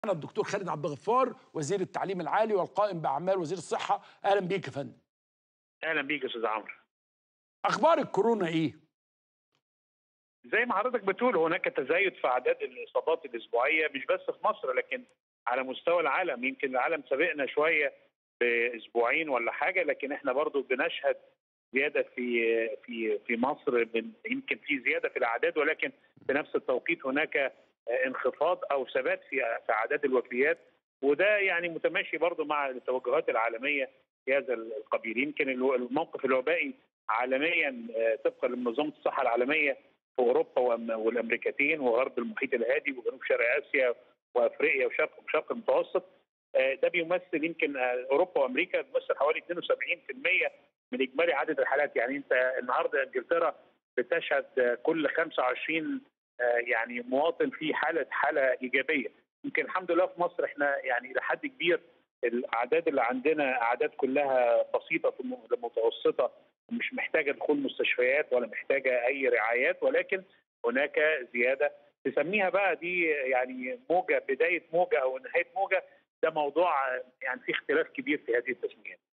معنا الدكتور خالد عبد الغفار وزير التعليم العالي والقائم باعمال وزير الصحه اهلا بيك يا فندم اهلا بيك يا استاذ عمرو اخبار الكورونا ايه زي ما حضرتك بتقول هناك تزايد في اعداد الاصابات الاسبوعيه مش بس في مصر لكن على مستوى العالم يمكن العالم سبقنا شويه باسبوعين ولا حاجه لكن احنا برضو بنشهد زياده في في في مصر من يمكن في زياده في الاعداد ولكن في نفس التوقيت هناك انخفاض او ثبات في في اعداد الوفيات وده يعني متماشي برضو مع التوجهات العالميه في هذا القبيل يمكن الموقف الوبائي عالميا طبقا لمنظمه الصحه العالميه في اوروبا والامريكتين وغرب المحيط الهادي وجنوب شرق اسيا وافريقيا وشرق وشرق المتوسط ده بيمثل يمكن اوروبا وامريكا بيمثل حوالي 72% من اجمالي عدد الحالات يعني انت النهارده انجلترا بتشهد كل 25 يعني مواطن في حاله حاله ايجابيه يمكن الحمد لله في مصر احنا يعني الى حد كبير الاعداد اللي عندنا اعداد كلها بسيطه متوسطه مش محتاجه دخول مستشفيات ولا محتاجه اي رعايات ولكن هناك زياده تسميها بقى دي يعني موجه بدايه موجه او نهايه موجه ده موضوع يعني في اختلاف كبير في هذه التسميات.